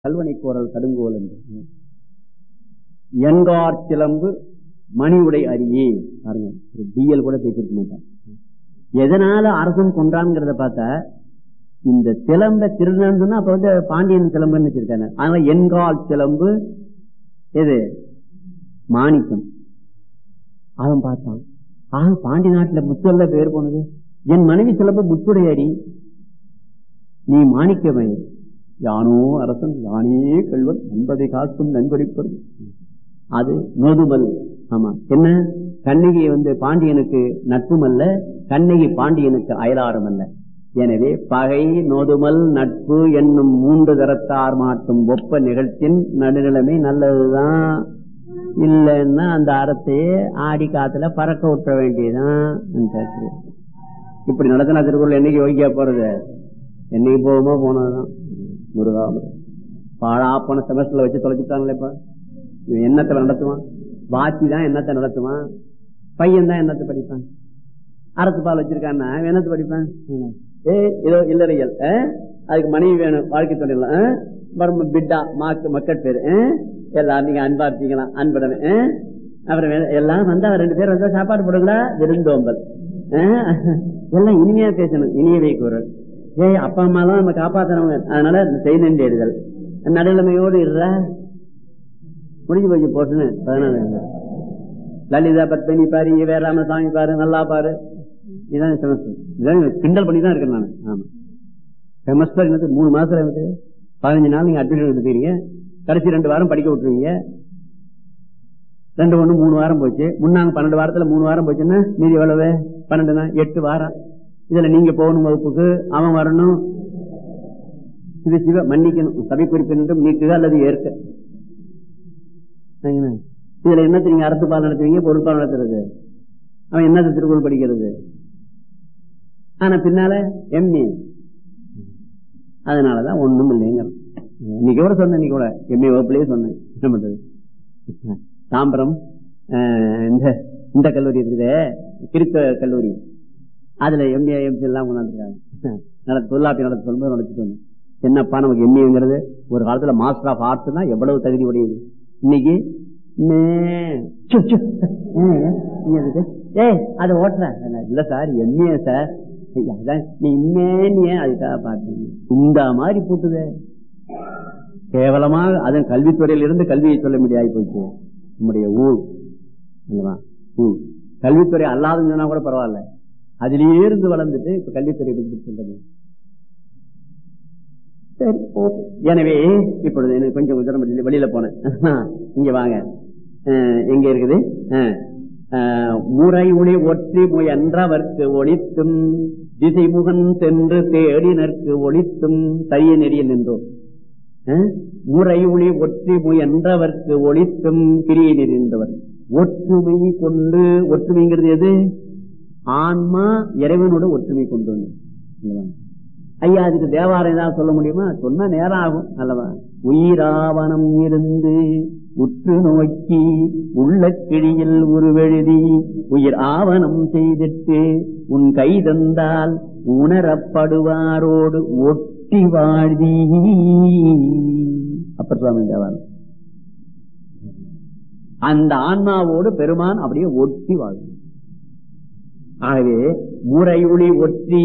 கல்வனை கோரல் கடுங்கோல் என்று என்கார் சிலம்பு மணி உடை அரியே பாருங்க ஒரு டிஎல் கூட பேசிருக்க மாட்டான் எதனால அரசன் கொன்றான்ங்கிறத பார்த்தா இந்த சிலம்ப திருநன் சொன்னா அப்ப வந்து பாண்டியன் சிலம்புன்னு வச்சிருக்காங்க அதனால என்கால் சிலம்பு எது மாணிக்கம் அவன் பார்த்தான் ஆக பாண்டி நாட்டுல முத்தல்ல பேர் போனது என் மனைவி சிலம்பு முத்துடைய அடி நீ மாணிக்கமை யானோ அரசன் யானே கல்வன் என்பதை காக்கும் நன்கொடிப்பது அது நோதுமல் ஆமா என்ன கண்ணகி வந்து பாண்டியனுக்கு நட்பும் அல்ல கண்ணகி பாண்டியனுக்கு அயலாரம் அல்ல எனவே பகை நோதுமல் நட்பு என்னும் மூன்று தரத்தார் மாட்டும் ஒப்ப நிகழ்ச்சியின் நடுநிலைமை நல்லதுதான் இல்லைன்னா அந்த அறத்தையே ஆடி காத்துல பறக்க விட்டுற வேண்டியதுதான் இப்படி நடத்தின திருக்குறள் என்னைக்கு யோகிக்கா போறது என்னைக்கு போகுமோ போனதுதான் முருகாமரம் பாழா போன செமஸ்டர்ல வச்சு தொலைச்சுட்டாங்களே இப்ப இவன் என்னத்தை நடத்துவான் வாத்தி தான் என்னத்தை நடத்துவான் பையன் தான் என்னத்தை படிப்பான் அரசு பால் வச்சிருக்கான்னா என்னத்தை படிப்பான் ஏ ஏதோ இல்லறையல் அதுக்கு மனைவி வேணும் வாழ்க்கை தொழிலாம் பிட்டா மாக்கு மக்கள் பேரு எல்லாரும் நீங்க அன்பா இருப்பீங்களாம் அன்புடனே அப்புறம் எல்லாம் வந்தா ரெண்டு பேர் வந்தா சாப்பாடு போடுங்களா விருந்தோம்பல் எல்லாம் இனிமையா பேசணும் இனியவை குரல் ஏய் அப்பா அம்மா எல்லாம் நம்ம காப்பாத்துறவங்க அதனால செய் நன்றேடுதல் நடுநிலைமையோடு இருற முடிஞ்சு போச்சு போட்டுன்னு பதினாலு லலிதா பத்மினி பாரு வேற ராமசாமி பாரு நல்லா பாரு இதான் செமஸ்டர் இதான் கிண்டல் பண்ணி தான் இருக்கேன் நான் ஆமா செமஸ்டர் என்னது மூணு மாசத்துல எனக்கு பதினஞ்சு நாள் நீங்க அட்மிஷன் எடுத்துக்கிறீங்க கடைசி ரெண்டு வாரம் படிக்க விட்டுருவீங்க ரெண்டு ஒண்ணு மூணு வாரம் போச்சு முன்னாங்க பன்னெண்டு வாரத்துல மூணு வாரம் போச்சுன்னா மீதி எவ்வளவு பன்னெண்டுனா எட்டு வாரம் இதுல நீங்க போகணும் வகுப்புக்கு அவன் வரணும் இது சிவ மன்னிக்கணும் சபை குறிப்பினும் நீக்குக அல்லது ஏற்க இதுல என்னத்தை நீங்க அரசு பால் நடத்துவீங்க பொருட்பால் நடத்துறது அவன் என்னத்தை திருக்குறள் படிக்கிறது ஆனா பின்னால எம்ஏ அதனாலதான் ஒண்ணும் இல்லைங்க இன்னைக்கு கூட சொன்னேன் இன்னைக்கு கூட எம்ஏ வகுப்புலயே சொன்னேன் என்ன பண்றது தாம்பரம் இந்த இந்த கல்லூரி இருக்குதே கிறிஸ்தவ கல்லூரி அதுல எம்ஏ எம்சி எல்லாம் கொண்டாந்துருக்காங்க நடத்த தொல்லாப்பி நடத்த சொல்லும்போது நடத்திட்டு வந்தேன் என்னப்பா நமக்கு எம்ஏங்கிறது ஒரு காலத்துல மாஸ்டர் ஆஃப் ஆர்ட்ஸ்னா எவ்வளவு தகுதி உடையது இன்னைக்கு ஏய் அது ஓட்டுற இல்ல சார் எம்ஏ சார் நீ இன்னே அதுக்காக பார்த்தீங்க இந்த மாதிரி போட்டுதே கேவலமாக அதன் கல்வித்துறையில இருந்து கல்வியை சொல்ல முடியாது போச்சு நம்முடைய ஊர் ஊர் கல்வித்துறை அல்லாதுன்னு சொன்னா கூட பரவாயில்ல அதிலேயே இருந்து வளர்ந்துட்டு இப்ப கல்வித்துறை பற்றி சொல்றது எனவே இப்பொழுது கொஞ்சம் உதரம் வெளியில போனேன் இங்க வாங்க எங்க இருக்குது முறை ஒளி ஒற்றி முயன்றவர்க்கு ஒளித்தும் திசைமுகன் சென்று தேடினர்க்கு ஒளித்தும் தரிய நெறியில் நின்றோம் முறை ஒளி ஒற்றி முயன்றவர்க்கு ஒளித்தும் கிரியை நின்றவர் ஒற்றுமை கொண்டு ஒற்றுமைங்கிறது எது ஆன்மா இறைவனோட ஒற்றுமை கொண்டு ஐயா அதுக்கு தேவாரம் ஏதாவது சொல்ல முடியுமா சொன்னா நேரம் ஆகும் அல்லவா உயிராவணம் இருந்து உற்று நோக்கி உள்ள கிழியில் உருவெழுதி உயிர் ஆவணம் செய்திட்டு உன் கை தந்தால் உணரப்படுவாரோடு ஒட்டி வாழி அப்பர் சுவாமி தேவாரம் அந்த ஆன்மாவோடு பெருமான் அப்படியே ஒட்டி வாழும் ஆகவே முறையுளி ஒற்றி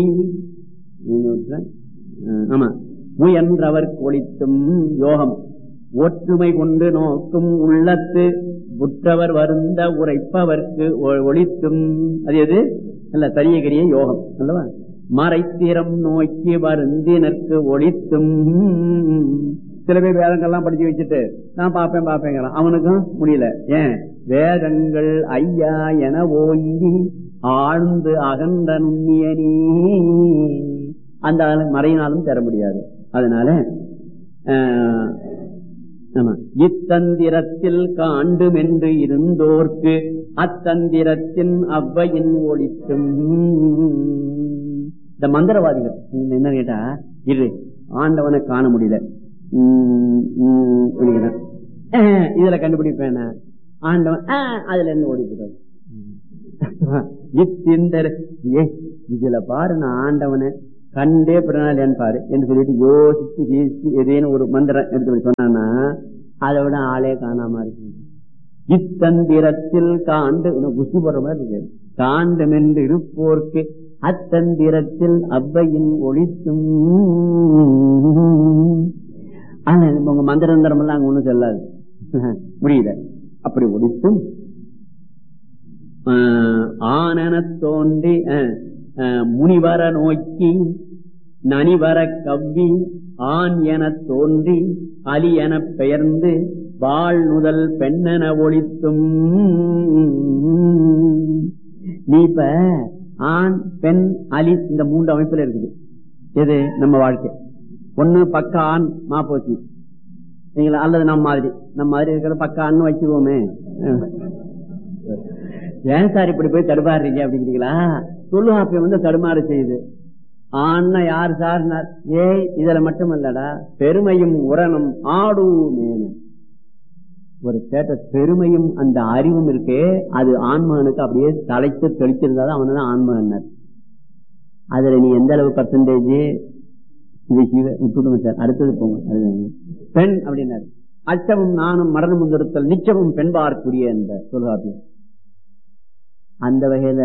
ஆமா முயன்றவர் ஒழித்தும் யோகம் ஒற்றுமை கொண்டு நோக்கும் உள்ளத்து புற்றவர் வருந்த உரைப்பவர்க்கு ஒழித்தும் அது எது அல்ல தரியகிரிய யோகம் அல்லவா மறைத்திரம் நோக்கி வருந்தினருக்கு ஒழித்தும் சில பேர் வேதங்கள்லாம் படிச்சு வச்சுட்டு நான் பார்ப்பேன் பார்ப்பேங்கிறான் அவனுக்கும் முடியல ஏன் வேதங்கள் ஐயா என ஓங்கி ஆழ்ந்து அகன்ற நுண்ணியனே அந்த மறையினாலும் தர முடியாது அதனால இத்தந்திரத்தில் காண்டும் என்று இருந்தோர்க்கு அத்தந்திரத்தின் அவ்வையின் ஒழித்தும் இந்த மந்திரவாதிகள் என்ன கேட்டா இரு ஆண்டவனை காண முடியல இதுல கண்டுபிடிப்பேன் ஆண்டவன் அதுல என்ன ஓடிக்கிறது இத்திந்தர் இதுல பாரு நான் ஆண்டவனை கண்டே பிறநாள் பாரு என்று சொல்லிட்டு யோசிச்சு யோசிச்சு ஏதேனும் ஒரு மந்திரம் எடுத்து போய் சொன்னான்னா அதை விட ஆளே காணாம இருக்கு இத்தந்திரத்தில் காண்டு இன்னும் குஸ்தி போடுற மாதிரி இருக்கு காண்டும் என்று இருப்போர்க்கு அத்தந்திரத்தில் அவ்வையின் ஒளித்தும் ஆனா உங்க மந்திரந்தரம் எல்லாம் அங்க ஒண்ணும் செல்லாது முடியல அப்படி ஒழித்தும் ஆனன தோன்றி முனிவர நோக்கி நனிவர கவ்வி ஆண் என தோன்றி அலி என பெயர்ந்து வாழ் முதல் பெண்ணென ஒழித்தும் நீ இப்ப ஆண் பெண் அலி இந்த மூன்று அமைப்புல இருக்குது எது நம்ம வாழ்க்கை ஒண்ணு பக்க ஆண் மாப்போச்சு நீங்களா அல்லது நம்ம மாதிரி நம்ம மாதிரி இருக்கிற பக்க ஆண் வச்சுக்கோமே ஏன் சார் இப்படி போய் தடுமாறுறீங்க அப்படிங்கிறீங்களா தொல்காப்பியம் வந்து தடுமாறு செய்யுது ஆனா யார் சார் ஏய் இதுல மட்டுமல்லடா பெருமையும் உரணும் ஆடுமேனு ஒரு கேட்ட பெருமையும் அந்த அறிவும் இருக்கே அது ஆன்மகனுக்கு அப்படியே தலைத்து தெளிச்சிருந்தாதான் அவன் தான் ஆன்மகன்னர் அதுல நீ எந்த அளவு பர்சன்டேஜ் விட்டுடுங்க சார் அடுத்தது போங்க பெண் அப்படின்னாரு அச்சமும் நானும் மரணம் முன்னிறுத்தல் நிச்சயமும் பெண்பார்க்குரிய என்ற தொல்காப்பியம் அந்த வகையில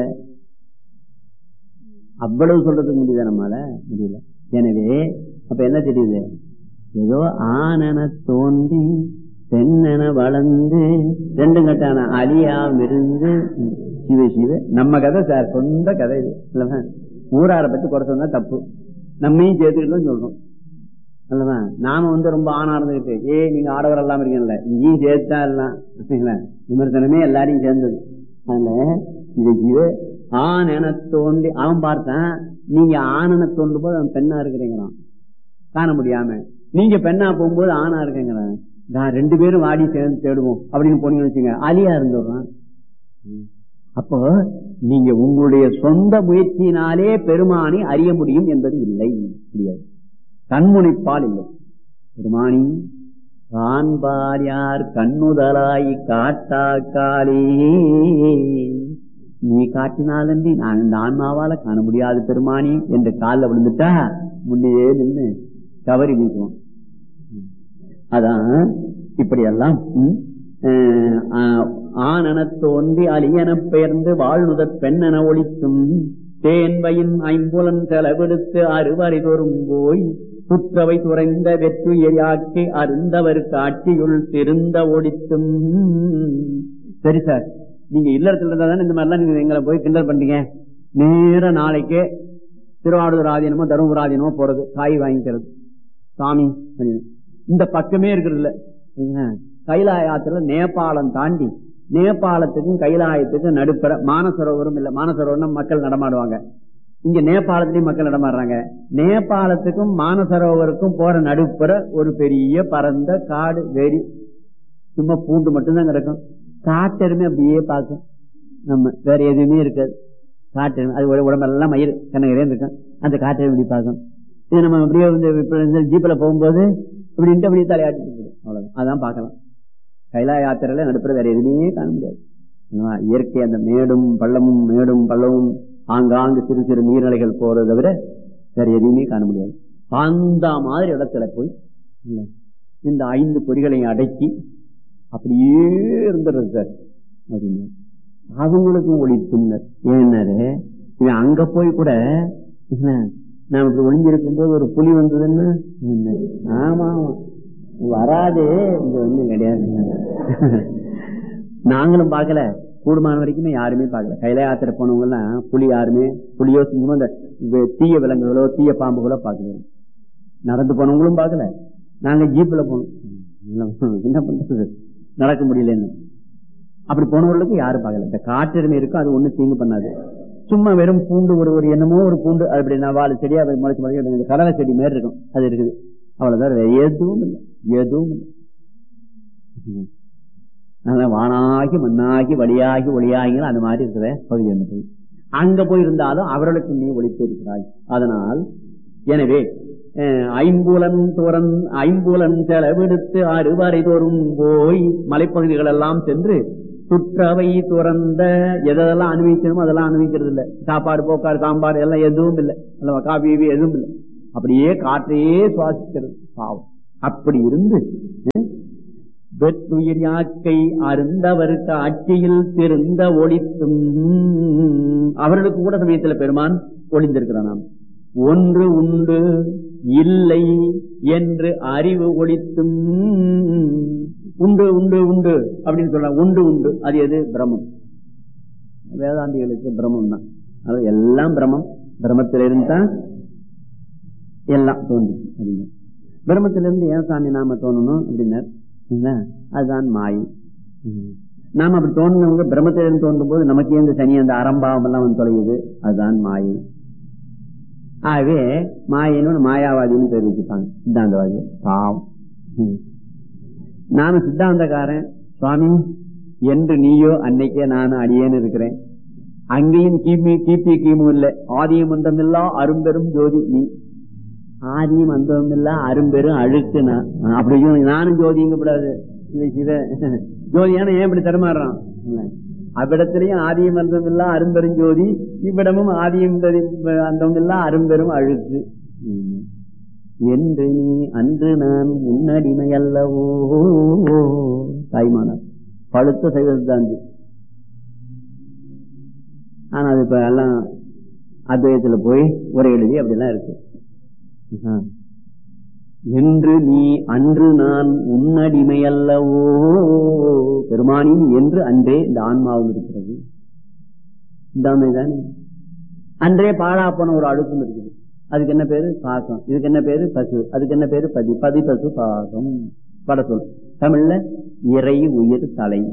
அவ்வளவு சொல்றதுக்கு முடியுதா நம்மால முடியல எனவே அப்ப என்ன தெரியுது ஏதோ ஆனன தோன்றி பெண்ணென வளர்ந்து ரெண்டும் கட்டான அழியாமிருந்து சிவ சிவ நம்ம கதை சார் சொந்த கதை இது இல்லவா ஊரார பத்தி குறை சொன்னா தப்பு நம்மையும் சேர்த்துக்கிட்டு தான் சொல்றோம் அல்லவா நாம வந்து ரொம்ப ஆணா இருந்துகிட்டு ஏ நீங்க ஆடவர் எல்லாம் இருக்கீங்கல்ல இங்கேயும் சேர்த்தா எல்லாம் விமர்சனமே எல்லாரையும் சேர்ந்தது அதனால இது இது ஆண் என தோண்டி அவன் பார்த்தான் நீங்க ஆணென தோண்டும் போது அவன் பெண்ணா இருக்கிறீங்களாம் காண முடியாம நீங்க பெண்ணா போகும்போது ஆணா இருக்கீங்கிறான் நான் ரெண்டு பேரும் வாடி சேர்ந்து தேடுவோம் அப்படின்னு போனீங்கன்னு வச்சுங்க அலியா இருந்துடுறான் அப்போ நீங்க உங்களுடைய சொந்த முயற்சியினாலே பெருமானை அறிய முடியும் என்பது இல்லை முடியாது கண்முனைப்பால் இல்லை பெருமானி காண்பார் யார் கண்ணுதலாய் காட்டாக்காலே நீ காட்டினாலன்றி நான் இந்த ஆன்மாவால காண முடியாது பெருமானி என்று காலில் விழுந்துட்டா முன்னையே நின்று கவரி வீசுவோம் அதான் இப்படியெல்லாம் ஆனன தோன்றி அலியன பெயர்ந்து வாழ்நுதற் பெண்ணென ஒழித்தும் தேன்வையின் ஐம்புலன் செலவெடுத்து அறுவரை தோறும் போய் சுற்றவை துறைந்த வெற்றுயாக்கி அருந்தவர் காட்சியுள் திருந்த ஒடித்தும் சரி சார் நீங்க இல்லறத்துல இருந்தா தானே இந்த மாதிரிலாம் நீங்க எங்களை போய் கிண்டல் பண்றீங்க நேர நாளைக்கே திருவாரூர் ஆதீனமோ தருமபுர ஆதீனமோ போறது காய் வாங்கிக்கிறது சாமி இந்த பக்கமே இருக்கிறது இல்ல கைலாயத்துல நேபாளம் தாண்டி நேபாளத்துக்கும் கைலாயத்துக்கும் நடுப்புற மானசரோவரும் இல்ல மானசரோவரம் மக்கள் நடமாடுவாங்க இங்க நேபாளத்திலயும் மக்கள் நடமாடுறாங்க நேபாளத்துக்கும் மானசரோவருக்கும் போற நடுப்புற ஒரு பெரிய பரந்த காடு வெறி சும்மா பூண்டு மட்டும்தான் கிடக்கும் காட்டெருமே அப்படியே பார்க்கும் நம்ம வேற எதுவுமே இருக்காது காட்டெருமை அது உடம்பெல்லாம் மயிர் கண்ணகரே இருக்கும் அந்த காட்டெருமை இப்படி பார்க்கும் இது நம்ம அப்படியே வந்து ஜீப்ல போகும்போது இப்படின்ட்டு அப்படியே தலையாட்டிட்டு போயிடும் அவ்வளவுதான் அதான் பார்க்கலாம் கைலா யாத்திரையில நடுப்புற வேற எதுவுமே காண முடியாது இயற்கை அந்த மேடும் பள்ளமும் மேடும் பள்ளமும் ஆங்காங்கு சிறு சிறு நீர்நிலைகள் போறதை தவிர வேற எதுவுமே காண முடியாது அந்த மாதிரி இடத்துல போய் இந்த ஐந்து பொறிகளையும் அடக்கி அப்படியே இருந்துடுறது சார் அப்படின்னு அவங்களுக்கும் ஒழித்துனர் ஏன்னாரு இவன் அங்க போய் கூட நான் இப்படி ஒளிஞ்சிருக்கும் போது ஒரு புலி வந்ததுன்னு ஆமா ஆமா வராது இங்க வந்து கிடையாது நாங்களும் பார்க்கல கூடுமான வரைக்குமே யாருமே பார்க்கல கையில யாத்திரை போனவங்க எல்லாம் புலி யாருமே புலியோ சிங்கமோ அந்த தீய விலங்குகளோ தீய பாம்புகளோ பார்க்கல நடந்து போனவங்களும் பார்க்கல நாங்க ஜீப்ல போனோம் என்ன பண்றது நடக்க முடியலன்னு அப்படி போனவர்களுக்கு யாரும் பார்க்கல இந்த காற்றெருமை இருக்கும் அது ஒண்ணு தீங்கு பண்ணாது சும்மா வெறும் பூண்டு ஒரு ஒரு என்னமோ ஒரு பூண்டு அப்படி நான் வாழை செடியா முளைச்சு முளைச்சு கடலை செடி மாதிரி இருக்கும் அது இருக்குது அவ்வளவுதான் வேற எதுவும் இல்லை எதுவும் இல்லை அதனால வானாகி மண்ணாகி வழியாகி ஒளியாகி அந்த மாதிரி இருக்கிற பகுதி வந்து போய் அங்க போய் இருந்தாலும் அவர்களுக்கு நீ ஒழித்து இருக்கிறாய் அதனால் எனவே ஐம்புலன் துறன் ஐம்புலன் செலவிடுத்து அறுவரை தோறும் போய் மலைப்பகுதிகள் எல்லாம் சென்று சுற்றவை துறந்த எதெல்லாம் அனுபவிக்கணுமோ அதெல்லாம் அனுபவிக்கிறது இல்ல சாப்பாடு போக்காடு சாம்பார் எல்லாம் எதுவும் இல்லை அல்லவா காபி கீபி எதுவும் இல்லை அப்படியே காற்றையே சுவாசிக்கிறது பாவம் அப்படி இருந்து அஹ், வெற்றுயிர் யாக்கை அருந்தவருக்கு ஆட்சியில் திருந்த ஒளித்தும் அவர்களுக்கு கூட சமயத்துல பெருமான் ஒளிந்திருக்கிறான் நாம் ஒன்று உண்டு இல்லை என்று அறிவு ஒளித்தும் உண்டு உண்டு உண்டு அப்படின்னு சொல்றாங்க உண்டு உண்டு அது எது பிரம்மம் வேதாந்திகளுக்கு பிரம்மம் தான் அது எல்லாம் பிரம்மம் பிரம்மத்திலிருந்து தான் எல்லாம் தோன்றி அப்படிங்க பிரம்மத்திலிருந்து ஏன் சாமி நாம தோணணும் அப்படின்னார் சரிங்களா? அதுதான் மாயை ம். நாம அப்படி தோணுனவங்க பிரம்மத்திலிருந்து தோன்றும் போது நமக்கு இந்த சனி அந்த அறம்பாவம் எல்லாம் வந்து தொலையுது அதுதான் மாயை ஆகவே மாயின்னு மாயாவாதின்னு பேர் வச்சுப்பாங்க சித்தாந்தவாதி பாவம் ம். நானும் சித்தாந்தக்காரன் சுவாமி என்று நீயோ அன்னைக்கே நானும் அடியேன்னு இருக்கிறேன் அங்கேயும் கிமி கிபி கிமு இல்ல ஆதியும் அந்தமில்லா அரும்பெரும் ஜோதி நீ ஆதியும் அந்தமில்லா அரும்பெரும் அழுக்கு நான் அப்படி சொல்லி நானும் ஜோதிங்க கூடாது இது சிவ ஜோதியான ஏன் இப்படி தருமாறுறான் இல்ல. அவ்விடத்திலையும் ஆதியும் அந்தமில்லா அரும்பெரும் ஜோதி இவ்விடமும் ஆதியும் அந்தமில்லா அரும்பெரும் அழுக்கு ம். என்று நீ அன்று நான் முன்னடிமை அல்லவோ தாய்மானார் பழுத்த சைவ சித்தாந்தி ஆனா அது இப்ப எல்லாம் அத்வைதத்துல போய் உரை எழுதி அப்படிலாம் இருக்கு ஆ. என்று நீ அன்று நான் உன்னடிமை அல்லவோ பெருமானின் என்று அன்றே இந்த ஆன்மாவும் இருக்கிறது இதாமே தானே அன்றே பாழா போன ஒரு அழுக்கும் இருக்குது அதுக்கு என்ன பேரு பாசம் இதுக்கு என்ன பேரு பசு அதுக்கு என்ன பேரு பதி பதி பசு பாசம் பட சொல் தமிழ்ல இறை உயிர் தலை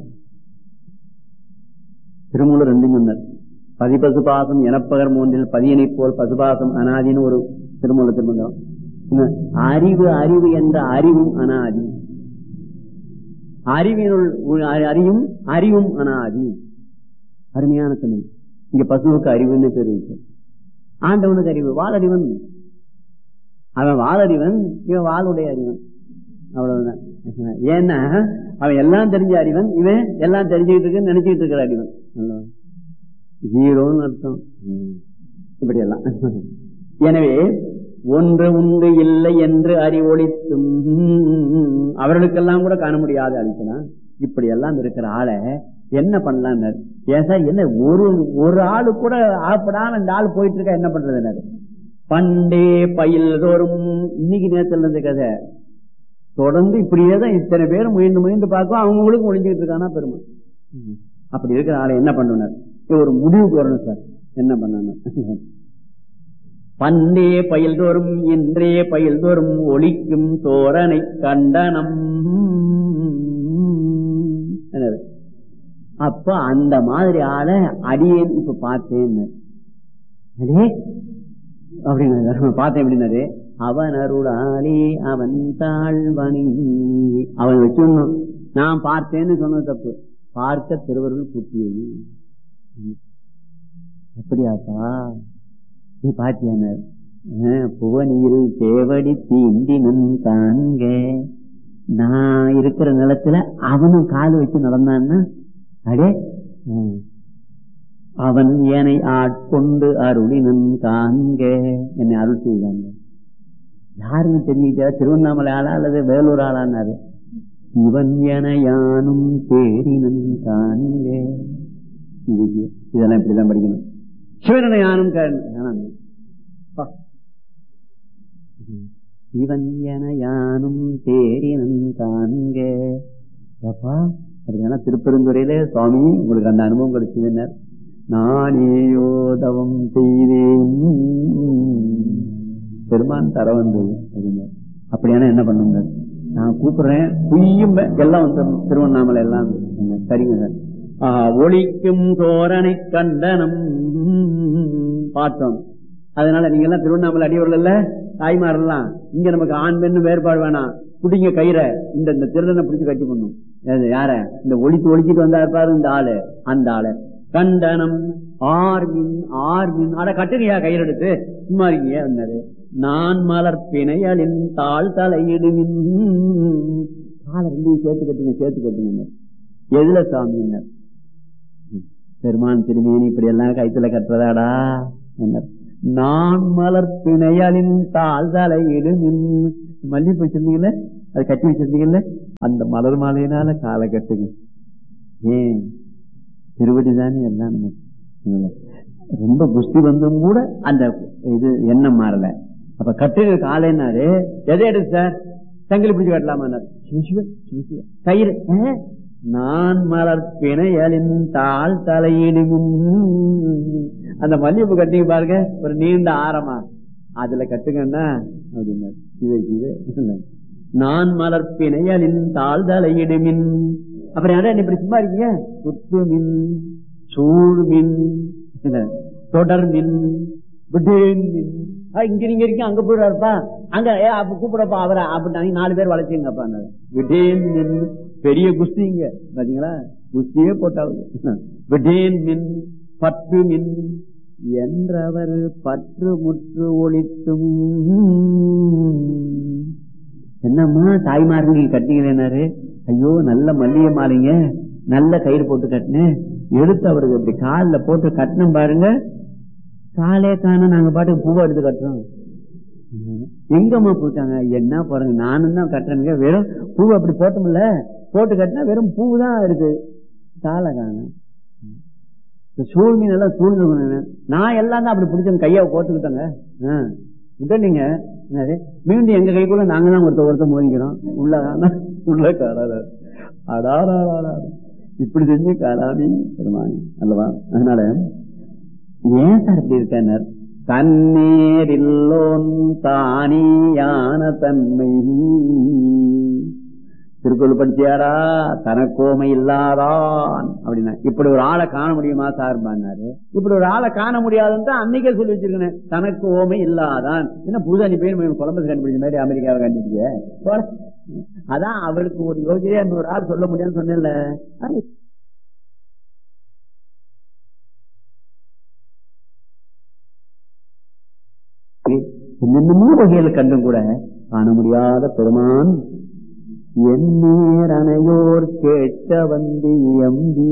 திருமூலர் ரெண்டும் சொன்னார் பதிபசு பாசம் எனப்பகர் மூன்றில் பதியனை போல் பசுபாசம் அனாதின்னு ஒரு திருமூல திருமணம் அறிவு அறிவு என்ற அறிவும் அனாதி அறிவினுள் உ- அறியும் அறிவும் அனாதி அருமையான தமிழ் இங்க பசுவுக்கு அறிவுன்னு பேர் இருக்கு ஆண்டவனுக்கு அறிவு வாழறிவன் அவன் வாழறிவன் இவன் வாளுடைய அறிவன் அவ்வளவுதான் ஏன்னா அவன் எல்லாம் தெரிஞ்ச அறிவன் இவன் எல்லாம் தெரிஞ்சுக்கிட்டு இருக்குன்னு நினைச்சுக்கிட்டு இருக்கிற அறிவன் அல்லவா? ஜீரோன்னு அர்த்தம் ம். இப்படி எல்லாம் எனவே ஒன்று உண்டு இல்லை என்று அறிவொழித்தும் அவர்களுக்கெல்லாம் கூட காண முடியாத அழிக்கலாம் இப்படி எல்லாம் இருக்கிற ஆளை என்ன பண்ணலாம் ஏன் சார் என்ன ஒரு ஒரு ஆளு கூட ஆப்படாம இந்த ஆள் போயிட்டு இருக்கா என்ன பண்றது பண்டே பயில் தோறும் இன்னைக்கு நேரத்துல இருந்த கதை தொடர்ந்து இப்படியே தான் இத்தனை பேர் முயன்று முயன்று பார்க்கும் அவங்களுக்கு ஒளிஞ்சுக்கிட்டு இருக்கானா பெருமை அப்படி இருக்கிற ஆளை என்ன பண்ணுனார் ஒரு முடிவுக்கு வரணும் சார் என்ன பண்ணணும் பண்டே பயில் தோறும் இன்றே பயில் தோறும் ஒளிக்கும் தோரணை கண்டனம் என்னது? அப்ப அந்த மாதிரி ஆளை அடியேன் இப்ப பார்த்தேன் அடே அப்படின்னு பார்த்தேன் எப்படின்னாரு அவன் அருளாலே அவன் தாழ்வணி அவன் வச்சிடணும் நான் பார்த்தேன்னு சொன்னது தப்பு பார்க்க திருவருள் கூட்டியது அப்படியாப்பா நீ பாத்தியான புவனியில் தேவடி தீண்டினன் காண்க நான் இருக்கிற நிலத்துல அவனும் கால் வச்சு நடந்தான்னா அடே ம். அவன் என்னை ஆட்கொண்டு அருளினன் காண்க என்னை அருள் செய்தாங்க யாருன்னு தெரிஞ்சுக்கிட்டா திருவண்ணாமலை ஆளா அல்லது வேலூர் ஆளான்னாரு இவன் என யானும் தேடினன் காண்க இது இதெல்லாம் இப்படிதான் படிக்கணும் சிவனனை யானும் காண இவன் என யானும் தேடினன் காண்க அப்பா அப்படின்னா திருப்பெருந்துறையில சுவாமி உங்களுக்கு அந்த அனுபவம் கிடைச்சதுன்னர் நானேயோ தவம் செய்தேன் பெருமான் தர வந்தது அப்படின்னார் அப்படியானா என்ன பண்ணுங்க நான் கூப்பிடுறேன் குய்யும் எல்லாம் வந்துடணும் திருவண்ணாமலை எல்லாம் வந்து. சரிங்க சார் ஆஹ், ஒளிக்கும் தோரணை கண்டனம் பார்த்தோம் அதனால நீங்க எல்லாம் திருவண்ணாமலை அடியவர்கள் இல்ல தாய்மாரெல்லாம் இங்க நமக்கு ஆண் பெண்ணு வேறுபாடு வேணாம் புடிங்க கயிறை இந்த இந்த திருடனை பிடிச்சு கட்டி பண்ணும் யார இந்த ஒளித்து ஒளிச்சிட்டு வந்தா பாரு இந்த ஆளு அந்த ஆளு கண்டனம் ஆர்மின் ஆர்மின் அட கட்டுங்கயா கயிறு எடுத்து சும்மா இருக்கீங்க வந்தாரு நான் மலர் பிணையலின் தாழ் தலையிடுமின் காலை ரெண்டையும் சேர்த்து கட்டுங்க சேர்த்து கட்டுங்க எதுல சாமியினர் பெருமான் திருமேனி இப்படி எல்லாம் கைத்துல கட்டுறதாடா என்ன நான் மலர்ப்பிணையலின் தாழ் தலையிடுமின் மல்லிகைப்பூ வச்சிருந்தீங்கல்ல அது கட்டி வச்சிருந்தீங்கல்ல அந்த மலர் மாலையினால காலை கட்டுங்க ஏன் திருவடி தானே எல்லாம் நமக்கு இல்ல. ரொம்ப குஸ்தி வந்தும் கூட அந்த இது எண்ணம் மாறல அப்ப கட்டுங்க காலைன்னாரு எதை எடுத்து சார் சங்கிலி பிடிச்சு கட்டலாமா கயிறு ஆ? நான் மலர் பிணையலின் தாழ் தலையிடுமும் அந்த மல்லிகைப்பூ கட்டிங்க பாருங்க ஒரு நீண்ட ஆரமா அதுல கட்டுங்கன்னா அப்படின்னா சிவே சிவே நான் மலர் பிணையலின் தாழ் தலையிடுமின் அப்புறம் யாரா நீ இப்படி சும்மா இருக்கீங்க சுற்றுமின் சூழ்மின் என்ன, தொடர்மின் விடேன் மின். ஆ, இங்க நீங்க இருக்கீங்க அங்க போயிடுவாருப்பா அங்க ஏ அப்ப கூப்பிடப்பா அவரை அப்படின்னாங்க நாலு பேர் வளைச்சுங்கப்பா விடேன் மின் பெரிய குஸ்திங்க பாத்தீங்களா குஸ்தியே போட்டாவது விடேன் மின் பற்று மின் என்றவர் பற்று முற்று ஒழித்தும் என்னம்மா தாய்மார்கள் கட்டிங்களேனாரு ஐயோ நல்ல மல்லிகை மாலைங்க நல்ல கயிறு போட்டு கட்டினேன் எடுத்து அவருக்கு அப்படி காலில் போட்டு கட்டினோம் பாருங்க காலே காண நாங்க பாட்டுக்கு பூவை எடுத்து கட்டுறோம் எங்கம்மா போட்டாங்க என்ன பாருங்க நானும் தான் கட்டுறேங்க வெறும் பூவை அப்படி போட்டோம்ல போட்டு கட்டினா வெறும் பூ தான் இருக்கு காலை காண சூழ்மீன் எல்லாம் சூழ்ந்து நான் எல்லாம் தான் அப்படி பிடிச்ச கையை கோத்துக்கிட்டேங்க விட்டீங்க என்னது மீண்டும் எங்க கைக்குள்ள நாங்க தான் ஒருத்த ஒருத்த மோதிக்கிறோம் உள்ள காணா உள்ள காணாத அடாடா இப்படி செஞ்சு காலாமி பெருமானி அல்லவா அதனால ஏன் சார் இப்படி இருக்கார் தன்னேரில்லோன் தானியான தன்மை திருக்குறள் படிச்சியாரா தனக்கோமை இல்லாதான் அப்படின்னா இப்படி ஒரு ஆளை காண முடியுமா சார் பண்ணாரு இப்படி ஒரு ஆளை காண முடியாதுன்னு தான் அன்னைக்கே சொல்லி வச்சிருக்கேன் தனக்கு ஓமை இல்லாதான் என்ன பூதானி பேர் கொலம்பஸ் கண்டுபிடிச்ச மாதிரி அமெரிக்காவை கண்டுபிடிச்ச போல. அதான் அவருக்கு ஒரு யோகியா இன்னொரு ஆள் சொல்ல முடியாதுன்னு சொன்னேன்ல அது என்னென்னமோ வகையில கண்டும் கூட காண முடியாத பெருமான் எந்நேரணையோர் கேட்க வந்து எம்பி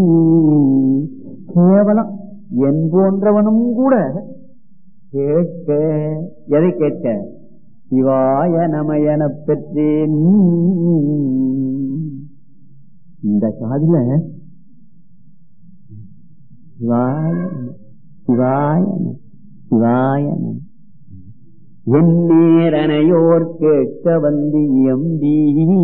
கேவலம் என் போன்றவனும் கூட கேட்க எதை கேட்க சிவாய நமயன பெற்றேன் இந்த காதுல சிவாய நம, சிவாய நம, சிவாய நம. எந்நேரனையோர் கேட்க வந்து எம்பி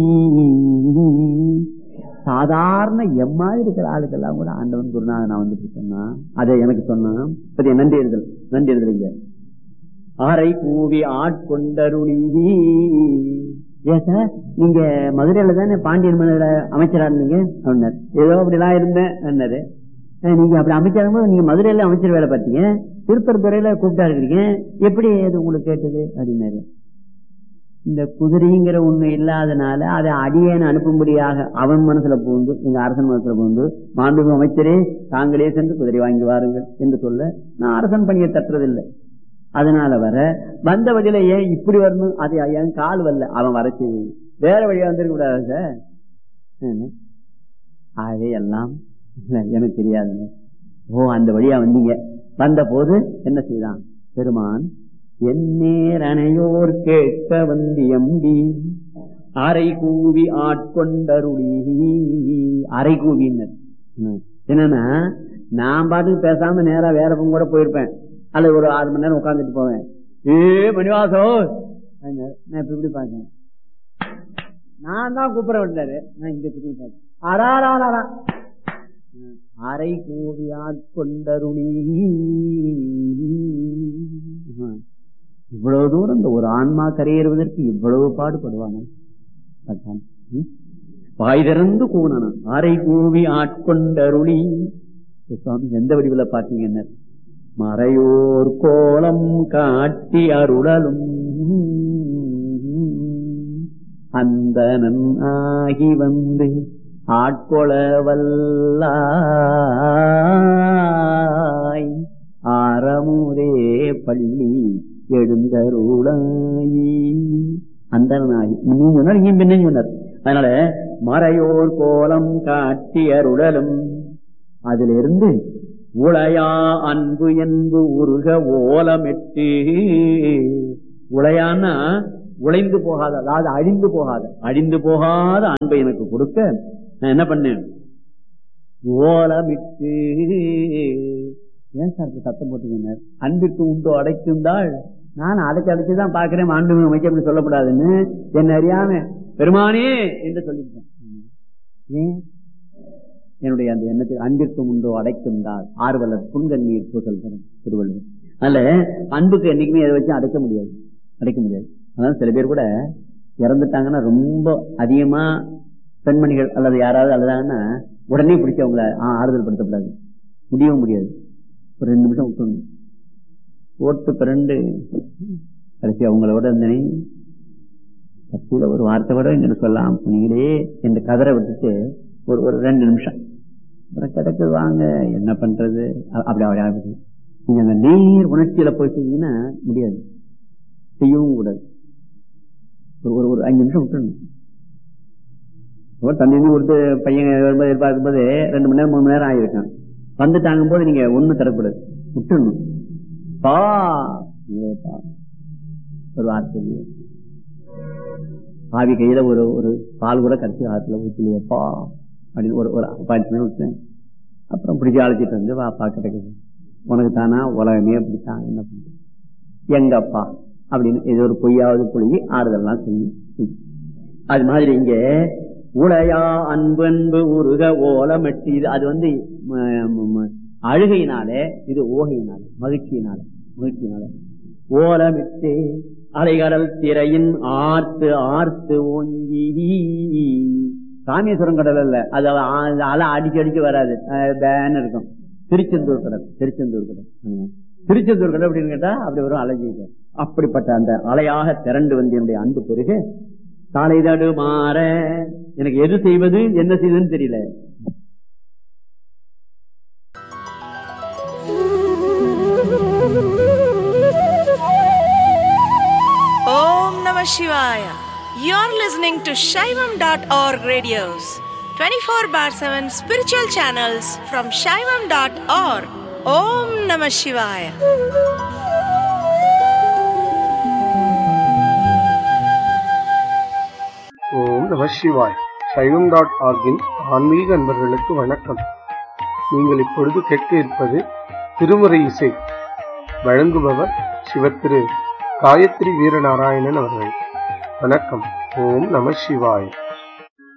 சாதாரண எம்மாதிரி இருக்கிற ஆளுக்கெல்லாம் கூட ஆண்டவன் குருநாதன் நான் வந்துட்டு சொன்னா அதை எனக்கு சொன்னான் பத்தி நன்றி எழுதல் நன்றி எழுதலைங்க ஆரை கூவி ஆட்கொண்டருளி ஏன் சார் நீங்க மதுரையில தானே பாண்டியன் மதுரை அமைச்சரா இருந்தீங்க அப்படின்னாரு ஏதோ அப்படிலாம் இருந்தேன் அண்ணாரு அஹ் நீங்க அப்படி அமைச்சரும் போது நீங்க மதுரையில அமைச்சர் வேலை பார்த்தீங்க திருப்பரத்துறையில கூப்பிட்டா இருக்கிறீங்க எப்படி அது உங்களுக்கு கேட்டது அப்படின்னாரு இந்த குதிரைங்கிற உண்மை இல்லாதனால அதை அடியேன் அனுப்பும்படியாக அவன் மனசுல பூந்து எங்க அரசன் மனசுல பூந்து மாண்புமிகு அமைச்சரே தாங்களே சென்று குதிரை வாங்கி வாருங்கள் என்று சொல்ல நான் அரசன் பணியை தட்டுறதில்லை அதனால வர வந்த வழியில ஏன் இப்படி வரணும் அது என் கால் வரல அவன் வர செய்து வேற வழியா வந்திருக்க கூடாது சார் என்ன? ஆகவே எல்லாம் இல்ல, எனக்கு தெரியாதுங்க ஓ அந்த வழியா வந்தீங்க வந்த போது என்ன செய்தான் பெருமான் எந்நேர் அணையோர் கேட்க வந்து எம்பி அரை கூவி ஆட்கொண்டருளி அரை கூவினர் ம். என்னன்னா நான் பாட்டுக்கு பேசாம நேரா வேற பக்கம் கூட போயிருப்பேன் அல்லது ஒரு ஆறு மணி நேரம் உட்கார்ந்துட்டு போவேன் ஏ மணிவாசோ அப்படின்னாரு. நான் இப்ப இப்படி பார்த்தேன் நான் தான் கூப்பிட விட்டாரு நான் இங்க திரும்பி பார்த்தேன் அடாராடா அரை கூவி ஆட்கொண்டருளி இவ்வளவு தூரம் இந்த ஒரு ஆன்மா கரையேறுவதற்கு இவ்வளவு பாடுபடுவானே அதான். ம்? வாய் திறந்து கூணான அரை கூவி ஆட்கொண்டருளி சுவாமி எந்த வடிவுல பாத்தீங்கன்னா மறையோர் கோலம் காட்டி அருளலும் அந்தனன் ஆகி வந்து ஆட்கொள வல்லாய் ஆரமுதே பள்ளி எழுந்தருளாயி அந்தனாகி நீங்க சொன்னார் இங்க பின்ன சொன்னார் அதனால மறையோர் கோலம் காட்டி அருளலும் அதுல இருந்து உளையா அன்பு என்பு உருக ஓலமிட்டு உளையான்னா உழைந்து போகாத அதாவது அழிந்து போகாத அழிந்து போகாத அன்பை எனக்கு கொடுக்க நான் என்ன பண்ணேன் ஓலமிட்டு ஏன் சார் இப்படி சத்தம் போட்டுக்கீங்க அன்பிற்கு உண்டோ அடைக்குந்தாள் நான் அடைச்சு அடைச்சுதான் பாக்குறேன் ஆண்டு அமைச்சர் சொல்லக்கூடாதுன்னு என்ன அறியாம பெருமானே என்று சொல்லிவிட்டேன் ஏன் என்னுடைய அந்த எண்ணத்தில் அன்பிற்கும் உண்டோ அடைக்கும் தான் ஆர்வலர் புன்கண்ணீர் பூசல் தரும் திருவள்ளுவர் அதனால அன்புக்கு என்னைக்குமே எதை வச்சு அடைக்க முடியாது அடைக்க முடியாது அதனால சில பேர் கூட இறந்துட்டாங்கன்னா ரொம்ப அதிகமா பெண்மணிகள் அல்லது யாராவது அழுதாங்கன்னா உடனே பிடிச்சி அவங்கள ஆறுதல் படுத்தக்கூடாது முடியவும் முடியாது ஒரு ரெண்டு நிமிஷம் விட்டுணும் ஓட்டு பிறண்டு கடைசி அவங்களோட இருந்தனே கட்சியில ஒரு வார்த்தை கூட எங்க சொல்லலாம் நீங்களே இந்த கதரை விட்டுட்டு ஒரு ஒரு ரெண்டு நிமிஷம் அப்புறம் கிடக்கு வாங்க என்ன பண்றது அப்படி அப்படி ஆகுது நீங்க அந்த நீர் உணர்ச்சியில போய் செஞ்சீங்கன்னா முடியாது செய்யவும் கூடாது ஒரு ஒரு ஒரு அஞ்சு நிமிஷம் விட்டுணும் தண்ணி கொடுத்து பையன் எதிர்பார்க்கும் போது ரெண்டு மணி நேரம் மூணு மணி நேரம் ஆகிருக்கான் வந்துட்டாங்கும் போது நீங்க ஒண்ணு தரக்கூடாது விட்டுணும் பா பா ஒரு வார்த்தை ஆவி கையில ஒரு ஒரு பால் கூட கடைசி காலத்துல ஊத்திலையப்பா அப்படின்னு ஒரு ஒரு பாயிண்ட் விட்டேன் அப்புறம் பிடிச்சி அழைச்சிட்டு வந்து வாப்பா கிடைக்குது உனக்கு தானா உலகமே அப்படித்தான் என்ன பண்றது எங்கப்பா அப்படின்னு ஏதோ ஒரு பொய்யாவது புழுகி ஆறுதல்லாம் செய்யும் அது மாதிரி இங்க உளையா அன்பு அன்பு உருக ஓலமெட்டி இது அது வந்து அழுகையினாலே இது ஓகையினால மகிழ்ச்சியினால மகிழ்ச்சியினால ஓலமிட்டு அலைகடல் திரையின் ஆர்த்து ஆர்த்து ஓங்கி ராமேஸ்வரம் கடல் அல்ல அது அலை அடிச்சு அடிச்சு வராது பேன் இருக்கும் திருச்செந்தூர் கடல் திருச்செந்தூர் கடல் திருச்செந்தூர் கடல் அப்படின்னு கேட்டா அப்படி வரும் அலைஞ்சிட்டு அப்படிப்பட்ட அந்த அலையாக திரண்டு வந்து என்னுடைய அன்பு பெருக தலைதடு மாற எனக்கு எது செய்வது என்ன செய்வதுன்னு தெரியல Om Namah Shivaya. You're listening to Shaivam.org radios, 24 bar 7 spiritual channels from Shaivam.org. Om Namah Shivaya. ஓம் நம சிவாய் சைவம் டாட் ஆர்கின் ஆன்மீக அன்பர்களுக்கு வணக்கம் நீங்கள் இப்பொழுது கேட்க இருப்பது திருமுறை இசை வழங்குபவர் சிவத்திரு காயத்ரி வீரநாராயணன் அவர்கள் வணக்கம் ஓம் நம சிவாய்